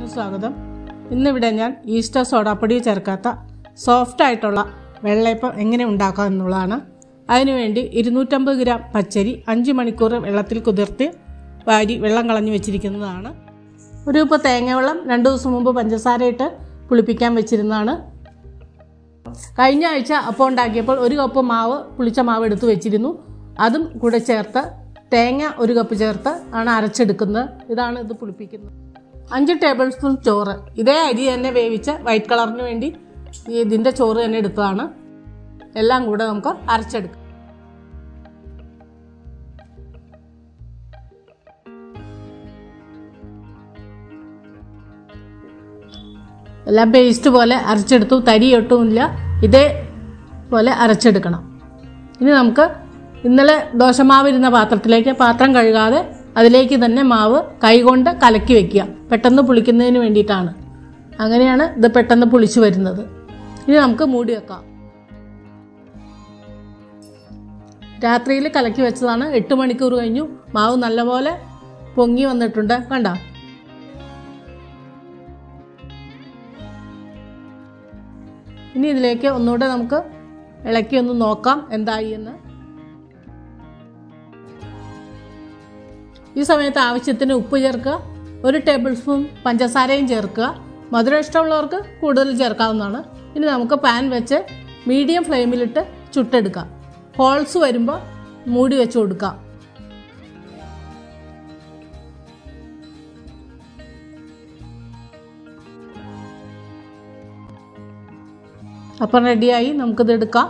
വീഡിയോയിലേക്ക് സ്വാഗതം ഇന്നിവിടെ ഞാൻ ഈസ്റ്റർ സോഡാപ്പൊടി ചേർക്കാത്ത സോഫ്റ്റ് ആയിട്ടുള്ള വെള്ളയപ്പം എങ്ങനെ ഉണ്ടാക്കാം എന്നുള്ളതാണ് അതിനുവേണ്ടി ഇരുന്നൂറ്റമ്പത് ഗ്രാം പച്ചരി അഞ്ച് മണിക്കൂർ വെള്ളത്തിൽ കുതിർത്ത് വാരി വെള്ളം കളഞ്ഞു വെച്ചിരിക്കുന്നതാണ് ഒരു ഇപ്പോൾ തേങ്ങ വെള്ളം രണ്ട് ദിവസം മുമ്പ് പഞ്ചസാര ഇട്ട് പുളിപ്പിക്കാൻ വെച്ചിരുന്നതാണ് കഴിഞ്ഞ ആഴ്ച അപ്പം ഉണ്ടാക്കിയപ്പോൾ ഒരു കപ്പ് മാവ് പുളിച്ച മാവ് എടുത്തു വെച്ചിരുന്നു അതും കൂടെ ചേർത്ത് തേങ്ങ ഒരു കപ്പ് ചേർത്ത് ആണ് അരച്ചെടുക്കുന്നത് ഇതാണ് ഇത് പുളിപ്പിക്കുന്നത് അഞ്ച് ടേബിൾ സ്പൂൺ ചോറ് ഇതേ അരി തന്നെ വേവിച്ച വൈറ്റ് കളറിന് വേണ്ടി ഈ ഇതിൻ്റെ ചോറ് തന്നെ എടുത്തതാണ് എല്ലാം കൂടെ നമുക്ക് അരച്ചെടുക്കാം എല്ലാം പേസ്റ്റ് പോലെ അരച്ചെടുത്തു തരി ഒട്ടുമില്ല ഇതേ പോലെ അരച്ചെടുക്കണം ഇനി നമുക്ക് ഇന്നലെ ദോശമാവ് ഇരുന്ന പാത്രത്തിലേക്ക് പാത്രം കഴുകാതെ അതിലേക്ക് തന്നെ മാവ് കൈകൊണ്ട് കലക്കി വെക്കുക പെട്ടെന്ന് പുളിക്കുന്നതിന് വേണ്ടിയിട്ടാണ് അങ്ങനെയാണ് ഇത് പെട്ടെന്ന് പുളിച്ചു വരുന്നത് ഇനി നമുക്ക് മൂടി വെക്കാം രാത്രിയിൽ കലക്കി വെച്ചതാണ് എട്ട് മണിക്കൂർ കഴിഞ്ഞു മാവ് നല്ലപോലെ പൊങ്ങി വന്നിട്ടുണ്ട് കണ്ട ഇനി ഇതിലേക്ക് ഒന്നുകൂടെ നമുക്ക് ഇളക്കി ഒന്ന് നോക്കാം എന്തായി എന്ന് ഈ സമയത്ത് ആവശ്യത്തിന് ഉപ്പ് ചേർക്കുക ഒരു ടേബിൾ സ്പൂൺ പഞ്ചസാരയും ചേർക്കുക മധുരം ഇഷ്ടമുള്ളവർക്ക് കൂടുതൽ ചേർക്കാവുന്നതാണ് ഇനി നമുക്ക് പാൻ വെച്ച് മീഡിയം ഫ്ലെയിമിലിട്ട് ചുട്ടെടുക്കാം ഹോൾസ് വരുമ്പോൾ മൂടി വെച്ച് കൊടുക്കാം അപ്പം റെഡിയായി നമുക്കിത് എടുക്കാം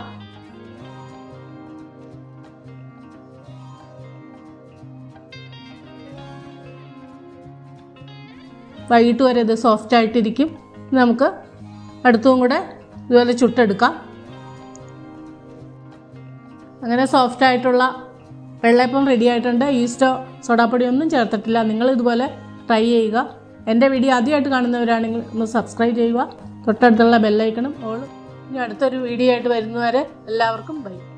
വൈകിട്ട് വരെ ഇത് സോഫ്റ്റ് ആയിട്ടിരിക്കും നമുക്ക് അടുത്തും കൂടെ ഇതുപോലെ ചുട്ടെടുക്കാം അങ്ങനെ സോഫ്റ്റ് ആയിട്ടുള്ള വെള്ളയപ്പം റെഡി ആയിട്ടുണ്ട് ഈസ്റ്റോ സോഡാപ്പൊടി ഒന്നും ചേർത്തിട്ടില്ല നിങ്ങൾ ഇതുപോലെ ട്രൈ ചെയ്യുക എൻ്റെ വീഡിയോ ആദ്യമായിട്ട് കാണുന്നവരാണെങ്കിൽ ഒന്ന് സബ്സ്ക്രൈബ് ചെയ്യുക തൊട്ടടുത്തുള്ള ബെല്ലൈക്കണം ഓൾ ഇനി അടുത്തൊരു വീഡിയോ ആയിട്ട് വരുന്നവരെ എല്ലാവർക്കും ബൈ